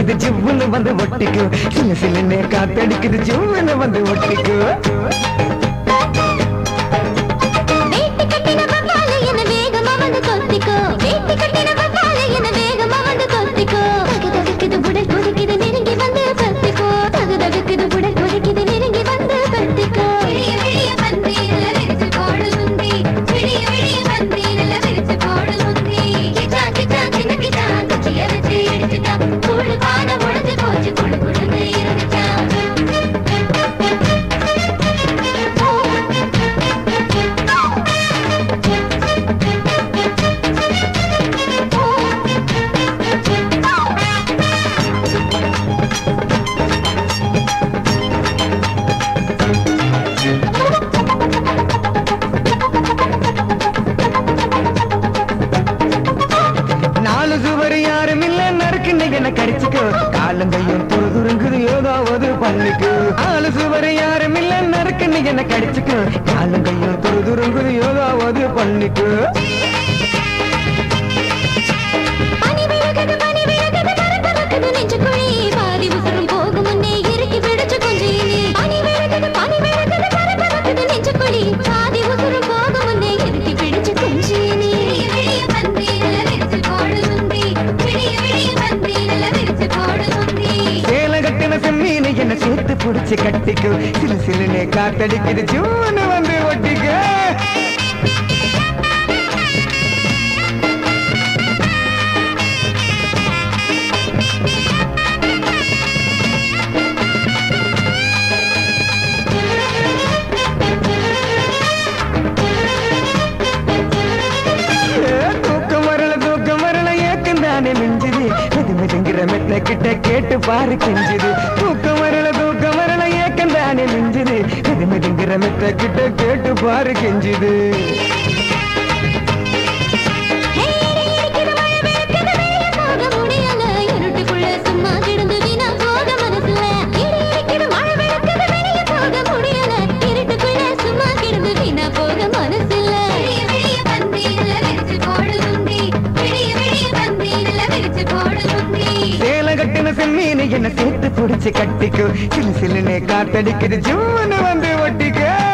காத்தடிக்குது ஜிவ்வுன்னு வந்து ஒட்டிக்கும் சின்ன சின்ன காத்தடிக்குது ஜிவ்வுன்னு வந்து ஒட்டிக்கும் வேட்டி கட்டின வவ்வால என்ன வேகமா வந்து கொத்திக்கோ வேட்டி கட்டின வவ்வால என்ன வேகமா வந்து கொத்திக்கோ தகு தகுக்குது உடல் கொதிக்குது நெருங்கி வந்து பத்திக்கோ தகு தகுக்குது உடல் கொதிக்குது நெருங்கி வந்து பத்திக்கோ விடிய விடிய பந்தீரல விரிச்சு போடு முந்தி விடிய விடிய பந்தீரல விரிச்சு போடு முந்தி கிச்சா கிச்சா சின்ன கிச்சா குச்சிய வச்சு இடிச்சுட்டா கூழு பானை உடைஞ்சு போச்சு குழு குழுன்னு இருந்துச்சா நாலு சுவர் யாரும் இல்ல நறுக்குன்னு என்ன கடிச்சுக்கோ காலங்கையும் துரு துருங்குது ஏதாவது பண்ணிக்கு நாலு சுவர் யாரும் இல்ல நறுக்குன்னு என்ன கடிச்சுக்கோ காலங்கையும் துரு துருங்குது ஏதாவது பண்ணிக்கு பனி விழுகுது பனி விழுகுது பறக்க வைக்குது நெஞ்சுக்குழி பாதி உசுரும் போகும் முன்னே இறுக்கி பிடிச்சு கொஞ்சி பனி விழுகுது பனி விழுகுது பறக்க வைக்குது நெஞ்சுக்குழி பாதி உசுரும் போகும் முன்னே இறுக்கி பிடிச்சு கொஞ்சி நீ விடிய பந்தீரல விரிச்சு போடு முந்தி விடிய விடிய பந்தீரல விரிச்சு போடு முந்தி சேலை கட்டின செம்மீனை என்ன சேர்த்து புடிச்சு கட்டிக்கு சில சிலுனே காத்தடிக்குது ஜூன்னு வந்து ஒட்டிக்க தூக்கம் வரல தூக்கம் வரல ஏக்கம் தானே மிஞ்சுது மெது மெதுங்கிற மெத்த கிட்ட கேட்டு பாரு கெஞ்சுது தூக்கம் வரல தூக்கம் வரல ஏக்கம் தானே மிஞ்சுது மெது மெதுங்கிற மெத்த கிட்ட கேட்டு பாரு கெஞ்சுது ஹே இடிக்குது மழை வெளுக்குது வெளிய போக முடியல இருட்டுக்குள்ள சும்மா கிடந்து வீணா போக மனசுல இடி இடிக்குது மழை வெளுக்குது வெளிய போக முடியல இருட்டுக்குள்ள சும்மா கிடந்து வீணா போக மனசுல விடிய விடிய பந்தீரல விரிச்சு போடு முந்தி விடிய விடிய பந்தீரல விரிச்சு போடு முந்தி சேலை கட்டின செம்மீனை என்ன சேர்த்து புடிச்சு கட்டிக்கு சிலு சிலுனே காத்தடிக்குது ஜூன்னு வந்து ஒட்டிக்க